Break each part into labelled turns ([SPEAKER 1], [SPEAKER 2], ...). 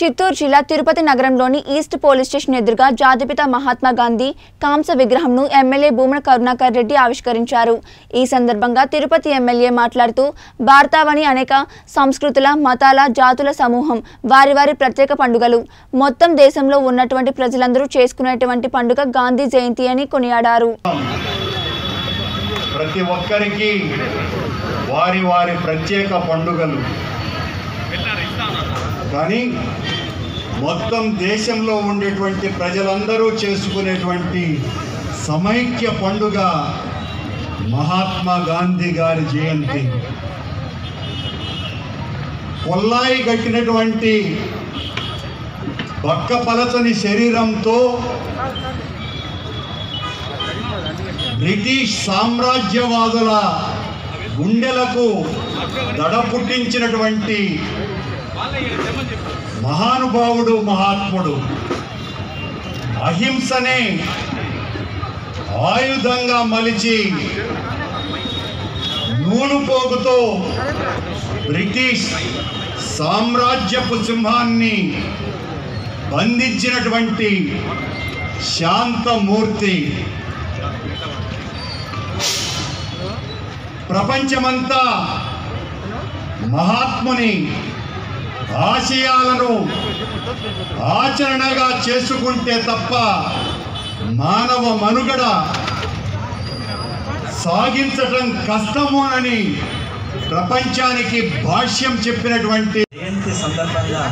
[SPEAKER 1] చిత్తూరు జిల్లా తిరుపతి నగరంలోని east police station ఎదురుగా జాతిపిత మహాత్మా గాంధీ కాంస విగ్రహంను ఎమ్మెల్యే భూమన కరుణాకర్ రెడ్డి ఆవిష్కరించారు ఈ సందర్భంగా తిరుపతి ఎమ్మెల్యే మాట్లాడుతూ భారతావని అనేక సంస్కృతుల మతాల జాతుల సమూహం వారి వారి ప్రత్యేక పండుగలు మొత్తం దేశంలో ఉన్నటువంటి ప్రజలందరూ చేసుకునేటువంటి పండుగ గాంధీ జయంతి అని కొనియాడారు
[SPEAKER 2] ప్రతి ఒక్కరికి వారి వారి ప్రత్యేక పండుగలు కానీ మొత్తం దేశంలో ఉండేటువంటి ప్రజలందరూ చేసుకునేటువంటి సమైక్య పండుగ మహాత్మా గాంధీ గారి జయంతి కొల్లాయి కట్టినటువంటి బక్కపలచని శరీరంతో బ్రిటిష్ సామ్రాజ్యవాదుల గుండెలకు దడ పుట్టించినటువంటి మహానుభావుడు మహాత్ముడు అహింసనే ఆయుధంగా మలిచి నూలు పోగుతో బ్రిటిష్ సామ్రాజ్యపు సింహాన్ని బంధించినటువంటి శాంతమూర్తి ప్రపంచమంతా మహాత్ముని ఆశయాలను ఆచరణగా చేసుకుంటే తప్ప మానవ మనుగడ సాగించటం కష్టము అని ప్రపంచానికి భాష్యం చెప్పినటువంటి
[SPEAKER 3] జయంతి సందర్భంగా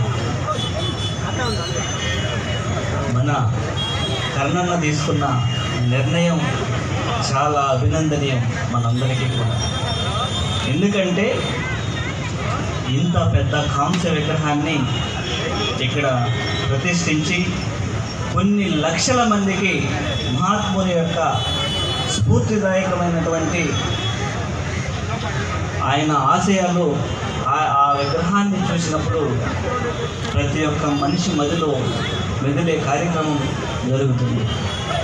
[SPEAKER 3] మన కర్ణన్న తీసుకున్న నిర్ణయం చాలా అభినందనీయం మనందరికీ కూడా ఎందుకంటే ఇంత పెద్ద కాంస్య విగ్రహాన్ని ఇక్కడ ప్రతిష్ఠించి కొన్ని లక్షల మందికి మహాత్ముని యొక్క స్ఫూర్తిదాయకమైనటువంటి ఆయన ఆశయాలు ఆ- ఆ విగ్రహాన్ని చూసినప్పుడు ప్రతి ఒక్క మనిషి మదిలో మెదిలే కార్యక్రమం జరుగుతుంది